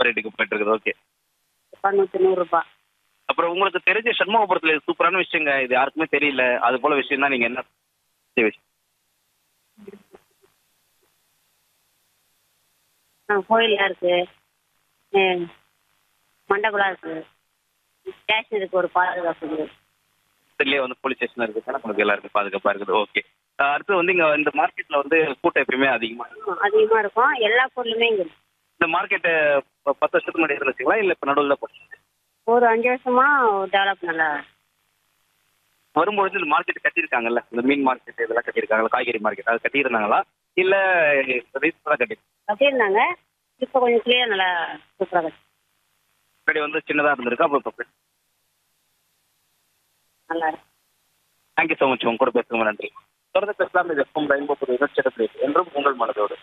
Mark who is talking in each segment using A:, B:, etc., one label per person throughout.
A: ரேட்டுக்கு போயிட்டு இருக்குது ஓகே
B: நூற்றி நூறுரூபா
A: அப்புறம் உங்களுக்கு தெரிஞ்ச சண்முகபுரத்துல இது சூப்பரான விஷயங்க இது யாருக்குமே தெரியல அது போல விஷயம் தான் நீங்க என்ன தெரிஞ்ச விஷயம்
B: ஆ கோயில்லாம் இருக்கு ம், மண்டபம்லாம் இருக்கு ஸ்டேஷனருக்கு ஒரு பாதுகாப்பு இருக்குது
A: இதுலயே வந்து போலீஸ் ஸ்டேஷன் இருக்கு உங்களுக்கு எல்லாருக்கும் பாதுகாப்பா இருக்குது ஓகே அடுத்து வந்து இங்க இந்த மார்க்கெட்ல வந்து கூட்டம் எப்பயுமே அதிகமா இருக்கும்
B: அதிகமாக இருக்கும் எல்லா பொருளுமே இங்கே இருக்கு
A: இந்த மார்க்கெட்டு பத்து வருஷத்துக்கு முன்னாடி இருந்துச்சுங்களா இல்ல இப்ப நடுவில் போட்டு
B: ஒரு அஞ்சு வருஷமா டெவலப் நல்லா
A: வரும்பொழுது இந்த மார்க்கெட் கட்டியிருக்காங்கல்ல இந்த மீன் மார்க்கெட் இதெல்லாம் கட்டியிருக்காங்கல்ல காய்கறி மார்க்கெட் அது கட்டியிருந்தாங்களா இல்ல ரீசெண்டாக கட்டி
B: கட்டியிருந்தாங்க இப்போ கொஞ்சம் கிளியர் நல்லா சூப்பராக இருக்கு
A: முன்னாடி வந்து சின்னதா இருந்திருக்கு அப்போ இப்போ
B: நல்லா இருக்கு
A: தேங்க்யூ ஸோ மச் உங்க கூட பேசுங்க நன்றி தொடர்ந்து பேசலாம் இது எஃப்எம் ரெயின்போ புது நிகழ்ச்சி என்றும் உங்கள் மனதோடு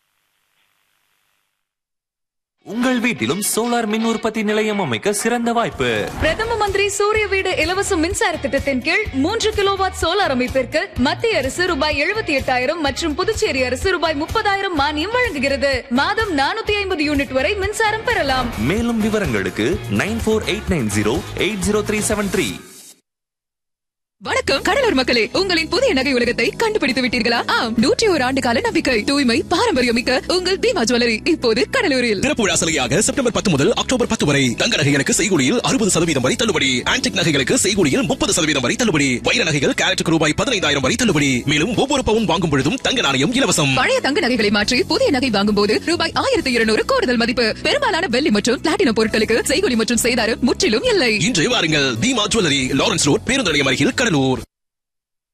C: உங்கள் வீட்டிலும் சோலார் மின் உற்பத்தி நிலையம் அமைக்க சிறந்த வாய்ப்பு
D: பிரதம மந்திரி சூரிய வீடு இலவச மின்சார திட்டத்தின் கீழ் மூன்று கிலோவாட் சோலார் அமைப்பிற்கு மத்திய அரசு ரூபாய் எழுபத்தி எட்டாயிரம் மற்றும் புதுச்சேரி அரசு ரூபாய் முப்பதாயிரம் மானியம் வழங்குகிறது மாதம் நானூத்தி ஐம்பது யூனிட் வரை மின்சாரம் பெறலாம்
C: மேலும் விவரங்களுக்கு nine four eight nine zero eight zero three seven three
E: வணக்கம் கடலூர் மக்களே உங்களின் புதிய நகை உலகத்தை கண்டுபிடித்து விட்டீர்களா ஆம் நூற்றி ஒரு ஆண்டு கால நம்பிக்கை தூய்மை பாரம்பரியம் மிக்க உங்கள் பீமா ஜுவல்லரி இப்போது கடலூரில்
F: திறப்பு விழா சலுகையாக செப்டம்பர் பத்து முதல் அக்டோபர் பத்து வரை தங்க நகைகளுக்கு செய்கூலியில் அறுபது சதவீதம் வரை தள்ளுபடி ஆன்டிக் நகைகளுக்கு செய்கூலியில் முப்பது சதவீதம் வரை தள்ளுபடி வைர நகைகள் கேரட்டுக்கு ரூபாய் பதினைந்தாயிரம் வரை தள்ளுபடி மேலும் ஒவ்வொரு பவுன் வாங்கும் பொழுதும் தங்க நாணயம் இலவசம்
E: பழைய தங்க நகைகளை மாற்றி புதிய நகை வாங்கும் போது ரூபாய் ஆயிரத்தி இருநூறு கூடுதல் மதிப்பு பெரும்பாலான வெள்ளி மற்றும் பிளாட்டினம் பொருட்களுக்கு செய்கூலி மற்றும் செய்தாரு முற்றிலும் இல்லை
F: இன்று வாருங்கள் தீமா ஜுவல்லரி லாரன்ஸ் ரோட் பேருந்து நிலையம் அருகில் கடலூர்